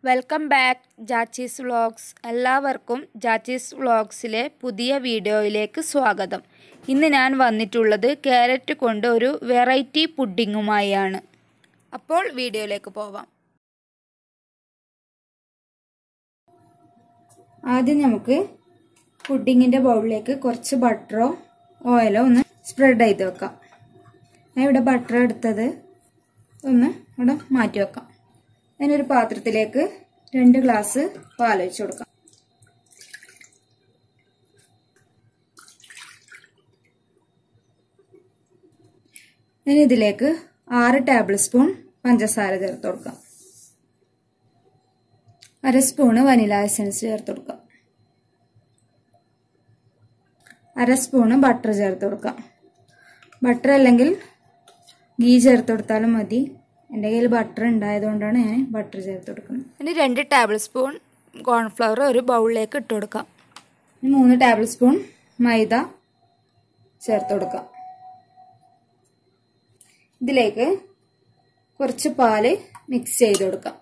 welcome back ജാച്ചീസ് vlogs എല്ലാവർക്കും ജാച്ചീസ് വ്ളോഗ്സിലെ പുതിയ വീഡിയോയിലേക്ക് സ്വാഗതം ഇന്ന് ഞാൻ വന്നിട്ടുള്ളത് ക്യാരറ്റ് കൊണ്ട് ഒരു വെറൈറ്റി പുഡിങ്ങുമായാണ് അപ്പോൾ വീഡിയോയിലേക്ക് പോവാം ആദ്യം നമുക്ക് പുഡിങ്ങിൻ്റെ ബൗളിലേക്ക് കുറച്ച് ബട്ടറോ ഓയിലോ ഒന്ന് സ്പ്രെഡ് ചെയ്ത് വെക്കാം ഞാൻ ഇവിടെ ബട്ടർ എടുത്തത് ഒന്ന് ഇവിടെ മാറ്റി വെക്കാം അതിനൊരു പാത്രത്തിലേക്ക് രണ്ട് ഗ്ലാസ് പാൽ ഒഴിച്ചു കൊടുക്കാം ഇനി ഇതിലേക്ക് ആറ് ടേബിൾ സ്പൂൺ പഞ്ചസാര ചേർത്ത് കൊടുക്കാം അര സ്പൂണ് വനില എസൻസ് ചേർത്ത് കൊടുക്കാം അര സ്പൂണ് ബട്ടർ ചേർത്ത് കൊടുക്കാം ബട്ടർ അല്ലെങ്കിൽ ഗീ ചേർത്ത് കൊടുത്താലും മതി എൻ്റെ കയ്യിൽ ബട്ടർ ഉണ്ടായതുകൊണ്ടാണ് ഞാൻ ബട്ടർ ചേർത്ത് കൊടുക്കുന്നത് ഇനി രണ്ട് ടേബിൾ സ്പൂൺ കോൺഫ്ലവർ ഒരു ബൗളിലേക്ക് ഇട്ട് കൊടുക്കാം ഇനി മൂന്ന് ടേബിൾ സ്പൂൺ മൈദ ചേർത്ത് കൊടുക്കാം ഇതിലേക്ക് കുറച്ച് പാല് മിക്സ് ചെയ്ത് കൊടുക്കാം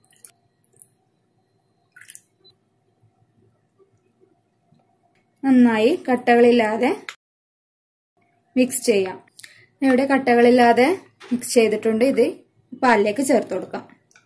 നന്നായി കട്ടകളില്ലാതെ മിക്സ് ചെയ്യാം ഇവിടെ കട്ടകളില്ലാതെ മിക്സ് ചെയ്തിട്ടുണ്ട് ഇത് പാലിലേക്ക് ചേർത്ത് കൊടുക്കാം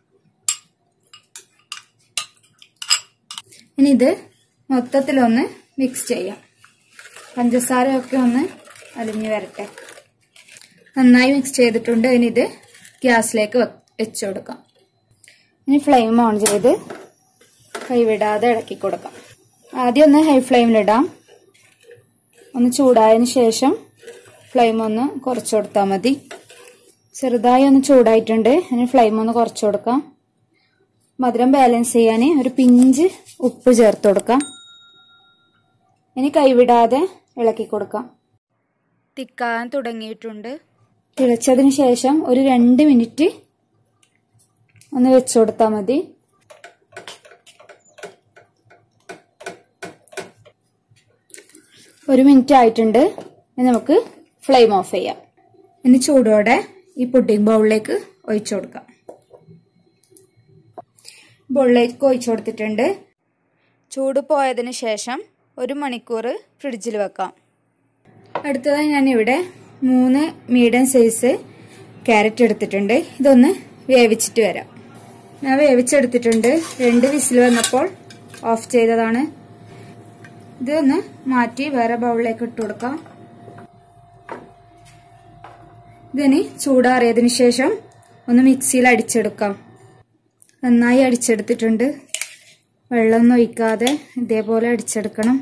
ഇനി ഇത് മൊത്തത്തിലൊന്ന് മിക്സ് ചെയ്യാം പഞ്ചസാരയൊക്കെ ഒന്ന് അലിഞ്ഞു വരട്ടെ നന്നായി മിക്സ് ചെയ്തിട്ടുണ്ട് ഇനി ഇത് ഗ്യാസിലേക്ക് വെച്ചു കൊടുക്കാം ഇനി ഫ്ലെയിം ഓൺ ചെയ്ത് കൈവിടാതെ ഇളക്കി കൊടുക്കാം ആദ്യം ഒന്ന് ഹൈ ഫ്ലെയിമിലിടാം ഒന്ന് ചൂടായതിന് ശേഷം ഫ്ലെയിം ഒന്ന് കുറച്ച് കൊടുത്താൽ മതി ചെറുതായി ഒന്ന് ചൂടായിട്ടുണ്ട് ഇനി ഫ്ലെയിം ഒന്ന് കുറച്ച് കൊടുക്കാം മധുരം ബാലൻസ് ചെയ്യാൻ ഒരു പിഞ്ച് ഉപ്പ് ചേർത്ത് കൊടുക്കാം ഇനി കൈവിടാതെ ഇളക്കി കൊടുക്കാം തിക്കാൻ തുടങ്ങിയിട്ടുണ്ട് തിളച്ചതിന് ശേഷം ഒരു രണ്ട് മിനിറ്റ് ഒന്ന് വെച്ചു കൊടുത്താൽ മതി ഒരു മിനിറ്റ് ആയിട്ടുണ്ട് ഇനി നമുക്ക് ഫ്ലെയിം ഓഫ് ചെയ്യാം ഇനി ചൂടോടെ ഈ പുഡിംഗ് ബൗളിലേക്ക് ഒഴിച്ചു കൊടുക്കാം ബൗളിലേക്ക് ഒഴിച്ചു കൊടുത്തിട്ടുണ്ട് ചൂട് പോയതിന് ശേഷം ഒരു മണിക്കൂർ ഫ്രിഡ്ജിൽ വെക്കാം അടുത്തതായി ഞാൻ ഇവിടെ മൂന്ന് മീഡിയം സൈസ് ക്യാരറ്റ് എടുത്തിട്ടുണ്ട് ഇതൊന്ന് വേവിച്ചിട്ട് വരാം ഞാൻ വേവിച്ചെടുത്തിട്ടുണ്ട് രണ്ട് വിസിൽ വന്നപ്പോൾ ഓഫ് ചെയ്തതാണ് ഇതൊന്ന് മാറ്റി വേറെ ബൗളിലേക്ക് ഇട്ട് കൊടുക്കാം ഇതിന് ചൂടാറിയതിന് ശേഷം ഒന്ന് മിക്സിയിൽ അടിച്ചെടുക്കാം നന്നായി അടിച്ചെടുത്തിട്ടുണ്ട് വെള്ളമൊന്നും ഒഴിക്കാതെ ഇതേപോലെ അടിച്ചെടുക്കണം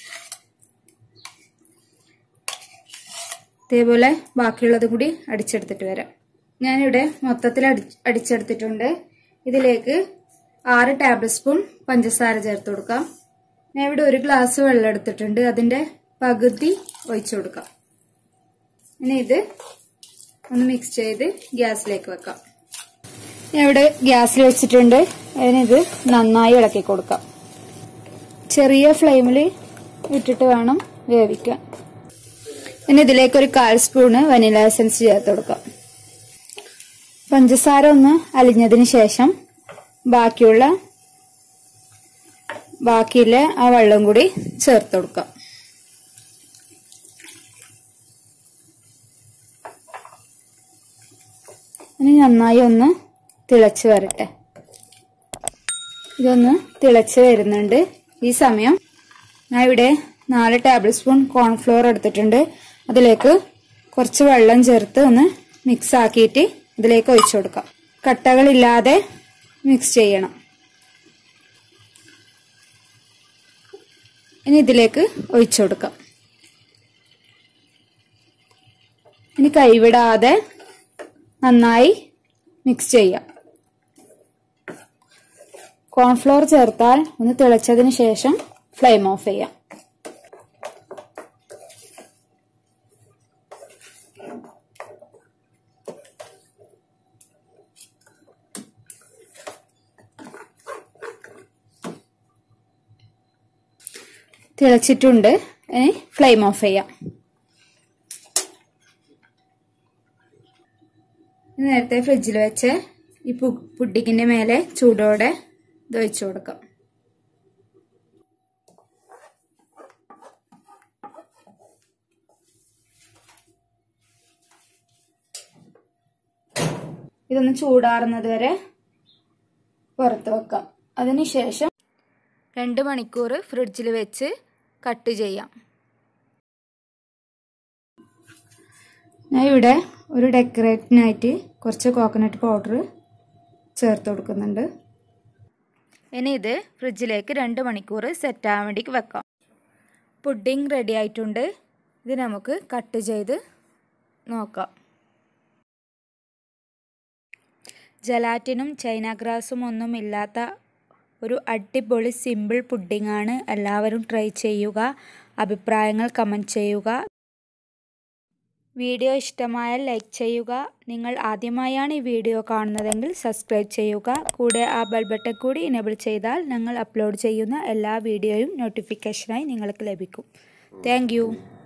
ഇതേപോലെ ബാക്കിയുള്ളത് കൂടി അടിച്ചെടുത്തിട്ട് വരാം ഞാനിവിടെ മൊത്തത്തിൽ അടി അടിച്ചെടുത്തിട്ടുണ്ട് ഇതിലേക്ക് ആറ് ടേബിൾ സ്പൂൺ പഞ്ചസാര ചേർത്ത് കൊടുക്കാം ഞാൻ ഇവിടെ ഒരു ഗ്ലാസ് വെള്ളം എടുത്തിട്ടുണ്ട് അതിന്റെ പകുതി ഒഴിച്ചു കൊടുക്കാം ഇനി ഇത് ഒന്ന് മിക്സ് ചെയ്ത് ഗ്യാസിലേക്ക് വെക്കാം ഞാൻ ഇവിടെ ഗ്യാസിൽ വെച്ചിട്ടുണ്ട് അതിനിത് നന്നായി ഇളക്കി കൊടുക്കാം ചെറിയ ഫ്ലെയിമിൽ ഇട്ടിട്ട് വേണം വേവിക്കാൻ ഇനി ഇതിലേക്ക് ഒരു കാൽ സ്പൂണ് വനില എസൻസ് ചേർത്ത് കൊടുക്കാം പഞ്ചസാര ഒന്ന് അലിഞ്ഞതിന് ശേഷം ബാക്കിയുള്ള ബാക്കിയുള്ള ആ വെള്ളം കൂടി ചേർത്ത് കൊടുക്കാം ഇനി നന്നായി ഒന്ന് തിളച്ച് വരട്ടെ ഇതൊന്ന് തിളച്ച് വരുന്നുണ്ട് ഈ സമയം ഞാൻ ഇവിടെ നാല് ടേബിൾ സ്പൂൺ കോൺഫ്ലോർ എടുത്തിട്ടുണ്ട് അതിലേക്ക് കുറച്ച് വെള്ളം ചേർത്ത് ഒന്ന് മിക്സ് ആക്കിയിട്ട് ഇതിലേക്ക് ഒഴിച്ചു കൊടുക്കാം കട്ടകളില്ലാതെ മിക്സ് ചെയ്യണം ഇനി ഇതിലേക്ക് ഒഴിച്ചു കൊടുക്കാം ഇനി കൈവിടാതെ നന്നായി മിക്സ് ചെയ്യാം കോൺഫ്ലോർ ചേർത്താൽ ഒന്ന് തിളച്ചതിന് ശേഷം ഫ്ലെയിം ഓഫ് ചെയ്യാം തിളച്ചിട്ടുണ്ട് ഇനി ഫ്ലെയിം ഓഫ് ചെയ്യാം നേരത്തെ ഫ്രിഡ്ജിൽ വെച്ച് ഈ പുഡിങ്ങിന്റെ മേലെ ചൂടോടെ ഇത് ഒഴിച്ചു കൊടുക്കാം ഇതൊന്ന് ചൂടാറുന്നത് വരെ പുറത്ത് വെക്കാം അതിനുശേഷം രണ്ട് മണിക്കൂർ ഫ്രിഡ്ജിൽ വെച്ച് കട്ട് ചെയ്യാം ഞാൻ ഇവിടെ ഒരു ഡെക്കറേറ്റിനായിട്ട് കുറച്ച് കോക്കനട്ട് പൗഡർ ചേർത്ത് കൊടുക്കുന്നുണ്ട് ഇനി ഇത് ഫ്രിഡ്ജിലേക്ക് രണ്ട് മണിക്കൂർ സെറ്റാകാൻ വേണ്ടി വെക്കാം പുഡിംഗ് റെഡി ആയിട്ടുണ്ട് ഇത് നമുക്ക് കട്ട് ചെയ്ത് നോക്കാം ജലാറ്റിനും ചൈന ഗ്രാസും ഒന്നും ഇല്ലാത്ത ഒരു അടിപൊളി സിമ്പിൾ പുഡിംഗ് ആണ് എല്ലാവരും ട്രൈ ചെയ്യുക അഭിപ്രായങ്ങൾ കമൻറ്റ് ചെയ്യുക വീഡിയോ ഇഷ്ടമായാൽ ലൈക്ക് ചെയ്യുക നിങ്ങൾ ആദ്യമായാണ് ഈ വീഡിയോ കാണുന്നതെങ്കിൽ സബ്സ്ക്രൈബ് ചെയ്യുക കൂടെ ആ ബെൽ ബട്ടൺ കൂടി ഇനേബിൾ ചെയ്താൽ ഞങ്ങൾ അപ്ലോഡ് ചെയ്യുന്ന എല്ലാ വീഡിയോയും നോട്ടിഫിക്കേഷനായി നിങ്ങൾക്ക് ലഭിക്കും താങ്ക്